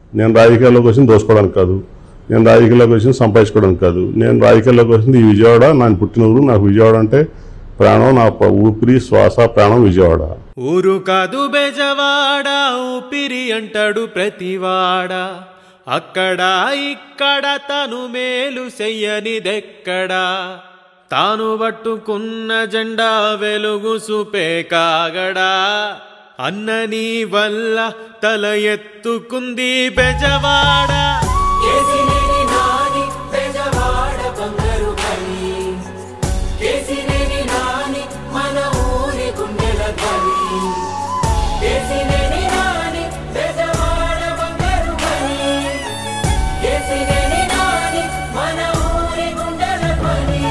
నేను రాజకీయాల్లోకి వచ్చింది దోసుకోవడానికి కాదు నేను రాజకీయాల్లోకి వచ్చింది సంపాదించుకోవడానికి కాదు నేను రాజకీయాల్లోకి వచ్చింది ఈ విజయవాడ నాకు పుట్టిన ఊరు నాకు విజయవాడ అంటే ప్రాణం నా ప- ఊపిరి శ్వాస ప్రాణం విజయవాడ ఊరు కాదు బెజవాడ ఊపిరి అంటాడు ప్రతివాడ అక్కడ ఇక్కడ తను మేలు చెయ్యనిదెక్కడా తాను పట్టుకున్న జెండా వెలుగు సుపే కాగడా అన్న నీ వల్ల తల ఎత్తుకుంది బెజవాడ కేసినేని నాని బెజవాడ బంగారు కలి కేసినేని నాని మన ఊరి గుండెల కలి కేసినేని నాని బెజవాడ బంగారు కలి కేసినేని నాని మన ఊరి గుండెల కలి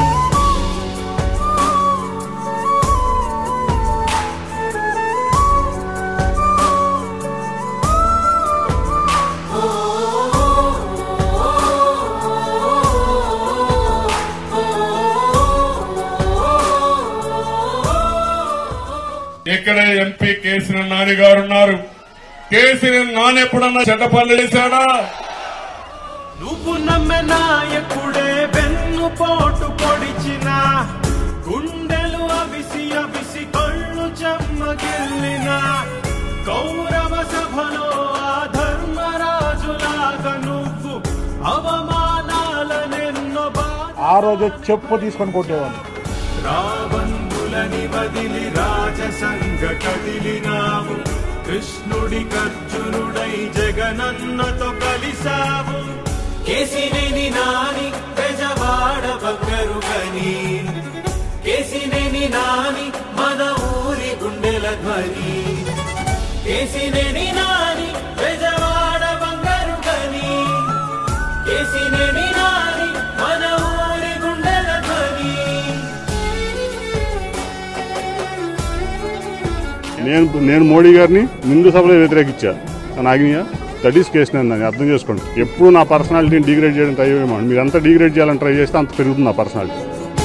ఇక్కడ ఎంపీ కేసీఆర్ నాని గారు ఉన్నారు కేసీఆర్ నాని ఎప్పుడన్నా చెడ్డ పనులు చేశాడా నువ్వు నమ్మె నాయకుడే వెన్ను పోటు పొడిచిన గుండెలు అవిసి అవిసి కళ్ళు చెమ్మగిల్లిన కౌరవ సభలో ఆ ధర్మరాజులాగా నువ్వు అవమానాలనెన్నో బాధ ఆ రోజు చెప్పు తీసుకొని కొట్టేవాడిని రాబందులని వదిలి రాజసంగ కదిలినావు కృష్ణుడి కర్జునుడై జగనన్నతో కలిసావు కేసినేని నాని బెజవాడ బగ్గరు గని కేసినేని నాని మన ఊరి గుండెల ధ్వని కేసినేని నాని బెజవాడ బంగారు గని కేసినేని నాని మన ఊరి గుండెల ధ్వని నేను నేను మోడీ గారిని నిండు సభలో వ్యతిరేకించాను కానీ ఆగినాయా దట్ ఈస్ కేసు నేను దాన్ని అర్థం చేసుకోండి ఎప్పుడు నా పర్సనాలిటీని డిగ్రేడ్ చేయడం ట్రై చేయమని మీరు ఎంత డిగ్రేడ్ చేయాలని ట్రై చేస్తే అంత పెరుగుతుంది నా పర్సనాలిటీ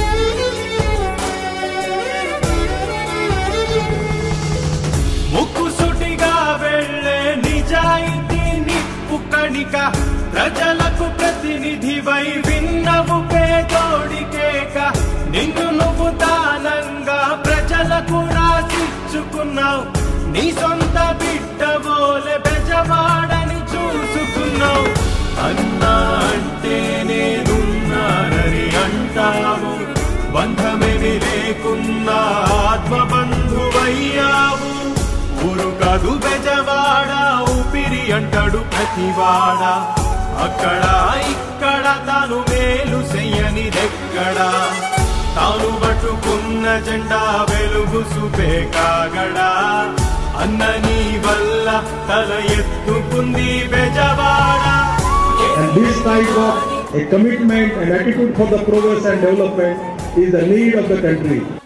ముక్కుసుటిగా వెళ్ళే నిజాయితీ నిప్పు కణిక ప్రజలకు ప్రతినిధివై విన్నవు పేదోడికేక నిన్ను నువ్వు దానంగా ప్రజలకు రాసిచ్చుకున్నావు నీ సొంత బిడ్డవోలె బెజవాడని చూసుకున్నావు అన్నా అంటే నేనున్నానని అంటావు బంధమేమి లేకున్నా ఆత్మబంధువయ్యావు ఊరు కాదు బెజవాడ ఊపిరి అంటాడు ప్రతివాడ అక్కడ ఇక్కడ తాను మేలు చెయ్యనిదెక్కడా తాను పట్టుకున్న జెండా వెలుగు సుపే కాగడా అన్న నీ వల్ల తల ఎత్తుకుంది Bezawada And this type of a commitment and attitude for the progress and development is the need of the country.